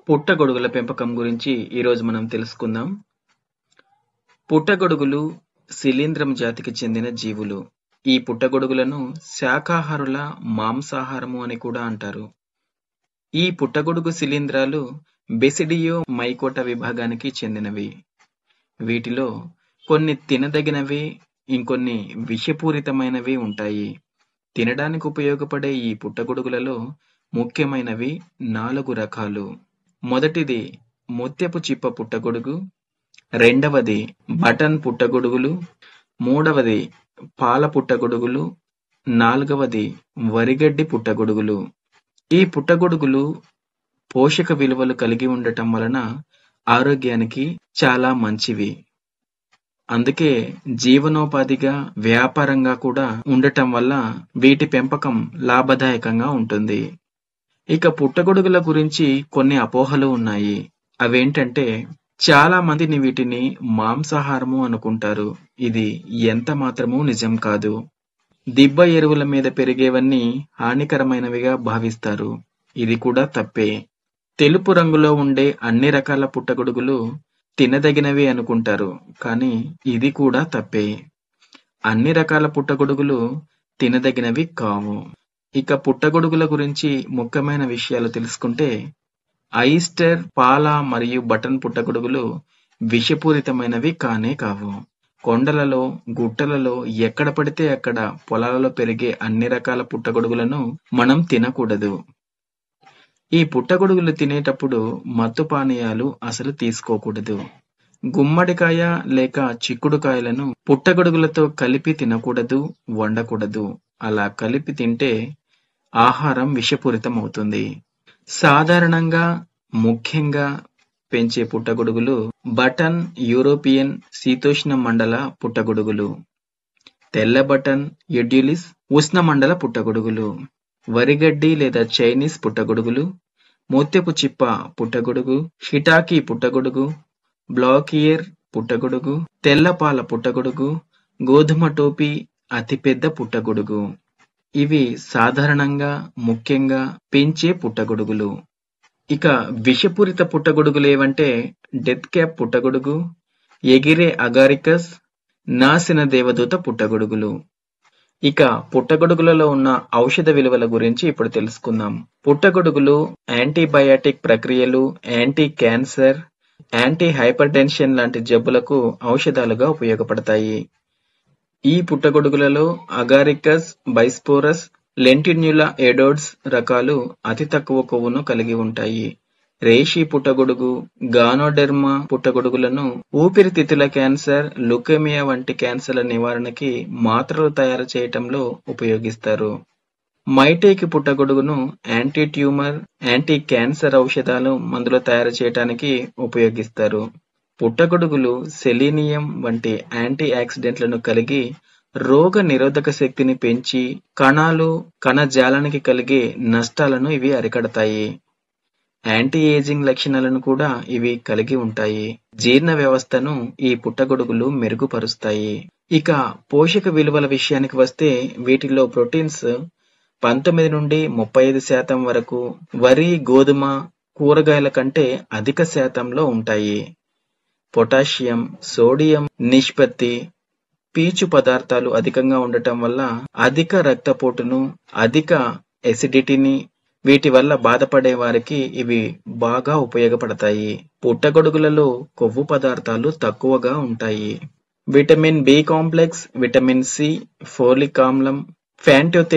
పుట్టగొడుగుల పెంపకం గురించి ఈరోజు మనం తెలుసుకుందాం పుట్టగొడుగులు శిలీంధ్రం జాతికి చెందిన జీవులు ఈ పుట్టగొడుగులను శాకాహారుల మాంసాహారము అని కూడా అంటారు ఈ పుట్టగొడుగు శిలీంధ్రాలు బెసిడియో మైకోట విభాగానికి చెందినవి వీటిలో కొన్ని తినదగినవి ఇంకొన్ని విషపూరితమైనవి ఉంటాయి తినడానికి ఉపయోగపడే ఈ పుట్టగొడుగులలో ముఖ్యమైనవి నాలుగు రకాలు మొదటిది ముత్యపు చిప్ప పుట్టగొడుగు రెండవది బటన్ పుట్టగొడుగులు మూడవది పాల పుట్టగొడుగులు నాలుగవది వరిగడ్డి పుట్టగొడుగులు ఈ పుట్టగొడుగులు పోషక విలువలు కలిగి ఉండటం వలన ఆరోగ్యానికి చాలా మంచివి అందుకే జీవనోపాధిగా వ్యాపారంగా కూడా ఉండటం వల్ల వీటి పెంపకం లాభదాయకంగా ఉంటుంది ఇక పుట్టగొడుగుల గురించి కొన్ని అపోహలు ఉన్నాయి అవేంటంటే చాలా మందిని వీటిని మాంసాహారము అనుకుంటారు ఇది ఎంత మాత్రమూ నిజం కాదు దిబ్బ ఎరువుల మీద పెరిగేవన్నీ హానికరమైనవిగా భావిస్తారు ఇది కూడా తప్పే తెలుపు రంగులో ఉండే అన్ని రకాల పుట్టగొడుగులు తినదగినవి అనుకుంటారు కానీ ఇది కూడా తప్పే అన్ని రకాల పుట్టగొడుగులు తినదగినవి కావు ఇక పుట్టగొడుగుల గురించి ముఖ్యమైన విషయాలు తెలుసుకుంటే ఐస్టర్ పాల మరియు బటన్ పుట్టగొడుగులు విషపూరితమైనవి కానే కావు కొండలలో గుట్టలలో ఎక్కడ పడితే అక్కడ పొలాలలో పెరిగే అన్ని రకాల పుట్టగొడుగులను మనం తినకూడదు ఈ పుట్టగొడుగులు తినేటప్పుడు మత్తు పానీయాలు అసలు తీసుకోకూడదు గుమ్మడికాయ లేక చిక్కుడుకాయలను పుట్టగొడుగులతో కలిపి తినకూడదు వండకూడదు అలా కలిపి తింటే ఆహారం విషపూరితం అవుతుంది సాధారణంగా ముఖ్యంగా పెంచే పుట్టగొడుగులు బటన్ యూరోపియన్ శీతోష్ణ మండల పుట్టగొడుగులు తెల్ల బటన్ ఎడ్యులిస్ ఉష్ణమండల పుట్టగొడుగులు వరిగడ్డి లేదా చైనీస్ పుట్టగొడుగులు ముత్యపు చిప్ప పుట్టగొడుగు షిటాకీ పుట్టగొడుగు బ్లాకియర్ పుట్టగొడుగు తెల్లపాల పుట్టగొడుగు గోధుమ టోపీ అతిపెద్ద పుట్టగొడుగు ఇవి సాధారణంగా ముఖ్యంగా పెంచే పుట్టగొడుగులు ఇక విషపూరిత పుట్టగొడుగులు ఏవంటే డెత్ క్యాప్ పుట్టగొడుగు ఎగిరే అగారికస్ నాశన దేవదూత పుట్టగొడుగులు ఇక పుట్టగొడుగులలో ఉన్న ఔషధ విలువల గురించి ఇప్పుడు తెలుసుకుందాం పుట్టగొడుగులు యాంటీబయాటిక్ ప్రక్రియలు anti cancer anti hypertension లాంటి జబ్బులకు ఔషధాలుగా ఉపయోగపడతాయి ఈ పుట్టగొడుగులలో అగారికస్ బైస్పోరస్ లెంటిన్యులా ఎడోడ్స్ రకాలు అతి తక్కువ కొవ్వును కలిగి ఉంటాయి రేషి పుట్టగొడుగు గానోడెర్మా పుట్టగొడుగులను ఊపిరితిత్తుల క్యాన్సర్ లుకేమియా వంటి క్యాన్సర్ల నివారణకి మాత్రలు తయారు చేయటంలో ఉపయోగిస్తారు మైటేకి పుట్టగొడుగును యాంటీ ట్యూమర్ యాంటీ క్యాన్సర్ ఔషధాలు మందులు తయారు చేయడానికి ఉపయోగిస్తారు పుట్టగొడుగులు సెలీనియం వంటి యాంటీ ఆక్సిడెంట్లను కలిగి రోగ నిరోధక శక్తిని పెంచి కణాలు కణజాలానికి కలిగే నష్టాలను ఇవి అరికడతాయి యాంటీ ఏజింగ్ లక్షణాలను కూడా ఇవి కలిగి ఉంటాయి జీర్ణ వ్యవస్థను ఈ పుట్టగొడుగులు మెరుగుపరుస్తాయి ఇక పోషక విలువల విషయానికి వస్తే వీటిలో ప్రోటీన్స్ పంతొమ్మిది నుండి ముప్పై ఐదు శాతం వరకు వరి గోధుమ కూరగాయల కంటే అధిక శాతంలో ఉంటాయి పొటాషియం సోడియం నిష్పత్తి పీచు పదార్థాలు అధికంగా ఉండటం వల్ల అధిక రక్తపోటును అధిక ఎసిడిటీని వీటి వల్ల బాధపడే వారికి ఇవి బాగా ఉపయోగపడతాయి పుట్టగొడుగులలో కొవ్వు పదార్థాలు తక్కువగా ఉంటాయి vitamin B complex vitamin C folic ఆమ్లం ఫ్యాంటో